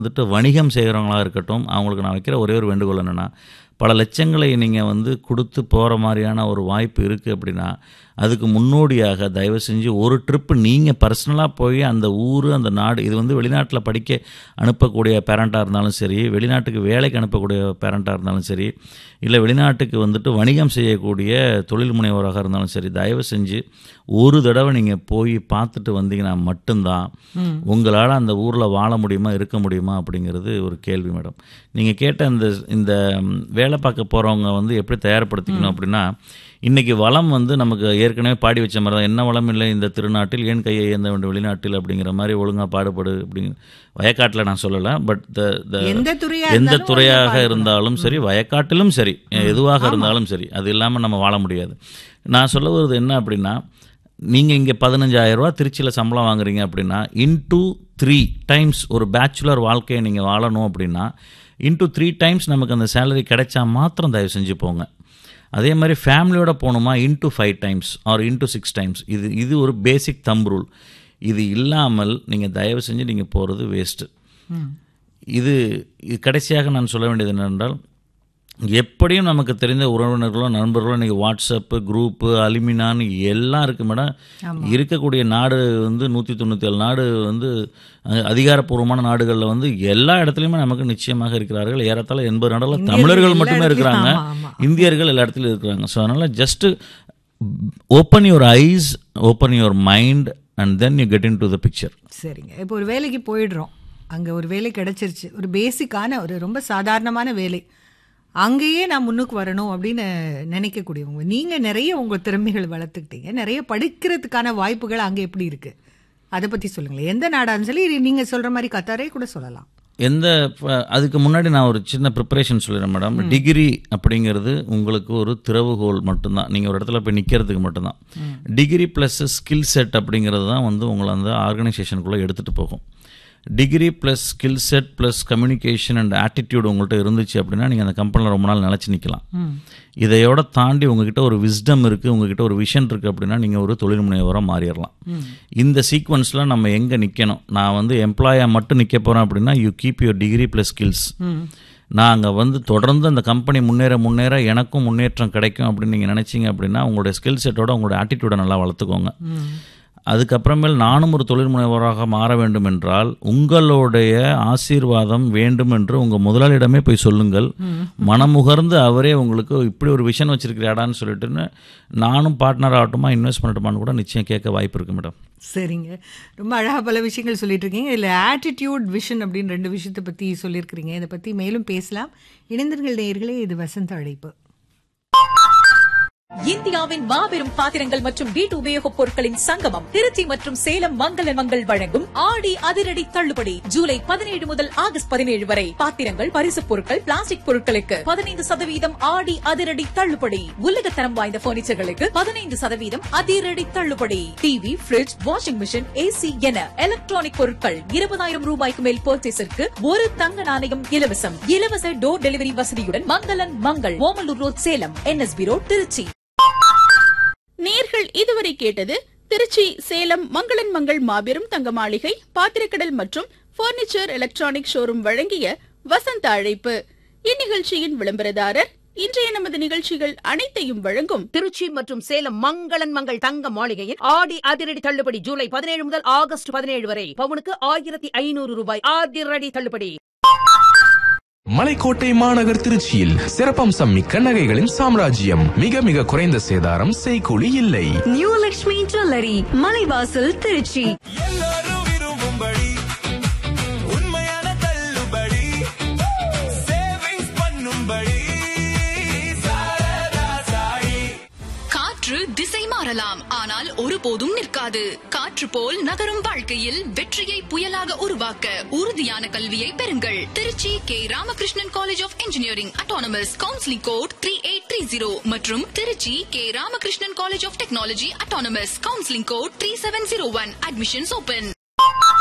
வந்துட்டு வணிகம் செய்கிறவங்களா இருக்கட்டும் அவங்களுக்கு நான் வைக்கிற ஒரே ஒரு வேண்டுகோள் என்னென்னா பல லட்சங்களை நீங்கள் வந்து கொடுத்து போகிற மாதிரியான ஒரு வாய்ப்பு இருக்குது அப்படின்னா அதுக்கு முன்னோடியாக தயவு செஞ்சு ஒரு ட்ரிப்பு நீங்கள் பர்சனலாக போய் அந்த ஊர் அந்த நாடு இது வந்து வெளிநாட்டில் படிக்க அனுப்பக்கூடிய பேரண்ட்டாக இருந்தாலும் சரி வெளிநாட்டுக்கு வேலைக்கு அனுப்பக்கூடிய பேரண்ட்டாக இருந்தாலும் சரி இல்லை வெளிநாட்டுக்கு வந்துட்டு வணிகம் செய்யக்கூடிய தொழில் முனைவோராக இருந்தாலும் சரி தயவு செஞ்சு ஒரு தடவை நீங்கள் போய் பார்த்துட்டு வந்தீங்கன்னா மட்டும்தான் உங்களால் அந்த ஊரில் வாழ முடியுமா இருக்க முடியுமா அப்படிங்கிறது ஒரு கேள்வி மேடம் நீங்கள் கேட்ட இந்த இந்த வேலை பார்க்க போகிறவங்க வந்து எப்படி தயார்படுத்திக்கணும் அப்படின்னா இன்றைக்கி வளம் வந்து நமக்கு ஏற்கனவே பாடி வச்ச மாதிரி தான் என்ன வளம் இல்லை இந்த திருநாட்டில் ஏன் கையை ஏந்த வேண்டும் வெளிநாட்டில் அப்படிங்கிற மாதிரி ஒழுங்காக பாடுபடு அப்படிங்கிற வயக்காட்டில் நான் சொல்லலை பட் த த எந்த துறையா எந்த இருந்தாலும் துறையாக ஒழுங்கா இருந்தாலும் சரி வயக்காட்டிலும் சரி எதுவாக இருந்தாலும் சரி அது இல்லாமல் நம்ம வாழ முடியாது நான் சொல்ல வருது என்ன அப்படின்னா நீங்கள் இங்கே பதினஞ்சாயிரரூவா திருச்சியில் சம்பளம் வாங்குறீங்க அப்படின்னா இன்டூ த்ரீ டைம்ஸ் ஒரு பேச்சுலர் வாழ்க்கையை நீங்கள் வாழணும் அப்படின்னா இன்டூ த்ரீ டைம்ஸ் நமக்கு அந்த சேலரி கிடைச்சா மாத்திரம் தயவு செஞ்சு போங்க அதே மாதிரி ஃபேமிலியோட போகணுமா into five times or into six times இது இது ஒரு பேசிக் தம் ரூல் இது இல்லாமல் நீங்கள் தயவு செஞ்சு நீங்கள் போகிறது வேஸ்ட்டு இது இது கடைசியாக நான் சொல்ல வேண்டியது என்னென்றால் எப்படியும் நமக்கு தெரிந்த உறவினர்களோ நண்பர்களோ இன்றைக்கி வாட்ஸ்அப்பு குரூப்பு அலிமினான்னு எல்லாம் இருக்குது மேடம் இருக்கக்கூடிய நாடு வந்து நூற்றி தொண்ணூற்றி ஏழு நாடு வந்து அஹ், அதிகாரப்பூர்வமான நாடுகளில் வந்து எல்லா இடத்துலையுமே நமக்கு நிச்சயமாக இருக்கிறார்கள் ஏறத்தாழ எண்பது நாடுகளில் இந்தியர்கள் தமிழர்கள் எல்லா மட்டுமே இடத்துலயும் இருக்கிறாங்க ஆமா, ஆமா. இந்தியர்கள் எல்லா இடத்துலையும் இருக்கிறாங்க ஸோ அதனால் just open your eyes open your mind and then you get into the picture சரிங்க இப்போ ஒரு வேலைக்கு போயிடுறோம் அங்கே ஒரு வேலை கிடைச்சிருச்சு ஒரு பேசிக்கான ஒரு ரொம்ப சாதாரணமான வேலை அங்கேயே நான் முன்னுக்கு வரணும் அப்படின்னு நினைக்கக்கூடியவங்க நீங்கள் நிறைய உங்கள் திறமைகள் வளர்த்துக்கிட்டீங்க நிறைய படிக்கிறதுக்கான வாய்ப்புகள் அங்கே எப்படி இருக்குது அதை பற்றி சொல்லுங்களேன் எந்த நாடான்னு சொல்லி நீங்கள் சொல்கிற மாதிரி கத்தாரே கூட சொல்லலாம் எந்த ப- அதுக்கு முன்னாடி நான் ஒரு சின்ன ப்ரிப்பரேஷன் சொல்லிடுறேன் மேடம் டிகிரி அப்படிங்கிறது உங்களுக்கு ஒரு திறவுகோல் மட்டும்தான் நீங்கள் ஒரு இடத்துல போய் நிற்கிறதுக்கு மட்டும்தான் டிகிரி ப்ளஸ் ஸ்கில் செட் அப்படிங்கிறது தான் வந்து உங்களை அந்த ஆர்கனைசேஷனுக்குள்ளே எடுத்துகிட்டு போகும் degree plus skill set plus communication and attitude உங்கள்கிட்ட இருந்துச்சு அப்படின்னா நீங்கள் அந்த கம்பெனியில் ரொம்ப நாள் நிலச்சி நிற்கலாம் இதையோட தாண்டி உங்ககிட்ட ஒரு விஸ்டம் இருக்குது உங்ககிட்ட ஒரு விஷன் இருக்குது அப்படின்னா நீங்கள் ஒரு தொழில் முனைவராக மாறிடலாம் இந்த சீக்வன்ஸில் நம்ம எங்கே நிற்கணும் நான் வந்து எம்ப்ளாயாக மட்டும் நிற்க போகிறேன் அப்படின்னா you keep your degree plus skills நான் அங்கே வந்து தொடர்ந்து அந்த கம்பெனி முன்னேற முன்னேற எனக்கும் முன்னேற்றம் கிடைக்கும் அப்படின்னு நீங்கள் நினச்சிங்க அப்படின்னா உங்களுடைய ஸ்கில் செட்டோட உங்களுடைய ஆட்டிடியூடை நல்லா வளர்த்துக்கோங்க அதுக்கப்புறமேல் நானும் ஒரு தொழில் முனைவராக மாற வேண்டும் என்றால் உங்களுடைய ஆசீர்வாதம் வேண்டும் என்று உங்கள் முதலாளியிடமே போய் சொல்லுங்கள் மனமுகர்ந்து அவரே உங்களுக்கு இப்படி ஒரு விஷன் வச்சிருக்கிறாடான்னு சொல்லிட்டுன்னு நானும் பார்ட்னர் ஆகட்டுமா இன்வெஸ்ட் பண்ணட்டுமான்னு கூட நிச்சயம் கேட்க வாய்ப்பு இருக்கு மேடம் சரிங்க ரொம்ப அழகாக பல விஷயங்கள் சொல்லிட்டு இருக்கீங்க இதில் ஆட்டிடியூட் விஷன் அப்படின்னு ரெண்டு விஷயத்தை பற்றி சொல்லியிருக்கிறீங்க இதை பற்றி மேலும் பேசலாம் இணைந்தர்கள் நேயர்களே இது வசந்த அழைப்பு இந்தியாவின் மாபெரும் பாத்திரங்கள் மற்றும் வீட்டு உபயோகப் பொருட்களின் சங்கமம் திருச்சி மற்றும் சேலம் மங்கள மங்கள் வழங்கும் ஆடி அதிரடி தள்ளுபடி ஜூலை பதினேழு முதல் ஆகஸ்ட் பதினேழு வரை பாத்திரங்கள் பரிசுப் பொருட்கள் பிளாஸ்டிக் பொருட்களுக்கு பதினைந்து சதவீதம் ஆடி அதிரடி தள்ளுபடி உலகத்தரம் வாய்ந்த பர்னிச்சர்களுக்கு பதினைந்து சதவீதம் அதிரடி தள்ளுபடி TV fridge washing machine AC என எலக்ட்ரானிக் பொருட்கள் இருபதாயிரம் ரூபாய்க்கு மேல் பர்ச்சேஸிற்கு ஒரு தங்க நாணயம் இலவசம் இலவச டோர் டெலிவரி வசதியுடன் மங்களன் Mangal Omalur road Salem NSB road Trichy நேர்கள் இதுவரை கேட்டது திருச்சி சேலம் மங்களன் மங்கள் மாபெரும் தங்க மாளிகை பாத்திரக்கடல் மற்றும் பர்னிச்சர் எலக்ட்ரானிக் ஷோரூம் வழங்கிய வசந்த அழைப்பு இந்நிகழ்ச்சியின் விளம்பரதாரர் இன்றைய நமது நிகழ்ச்சிகள் அனைத்தையும் வழங்கும் திருச்சி மற்றும் சேலம் மங்களன் மங்கள் தங்க மாளிகையின் ஆடி அதிரடி தள்ளுபடி ஜூலை பதினேழு முதல் ஆகஸ்ட் பதினேழு வரை பவுனுக்கு ஆயிரத்தி ஐநூறு ரூபாய் அதிரடி தள்ளுபடி மலைக்கோட்டை மாநகர் திருச்சியில் சிறப்பம்சம் மிக்க நகைகளின் சாம்ராஜ்யம் மிக மிக குறைந்த சேதாரம் செய்கூலி இல்லை நியூ லக்ஷ்மி ஜுவல்லரி மலைவாசல் திருச்சி எல்லாரும் விரும்பும்படி உண்மையான தள்ளுபடி சேவிங்ஸ் பண்ணும்படி சாரதா சாயி காற்று திசை மாறலாம் ஆனால் ஒருபோதும் நிற்காது காற்று போல் நகரும் வாழ்க்கையில் வெற்றியை புயலாக உருவாக்க உறுதியான கல்வியை பெறுங்கள் Trichy K Ramakrishnan college of engineering autonomous counselling code three eight three zero மற்றும் Trichy K Ramakrishnan college of technology autonomous counselling code three seven zero one admissions open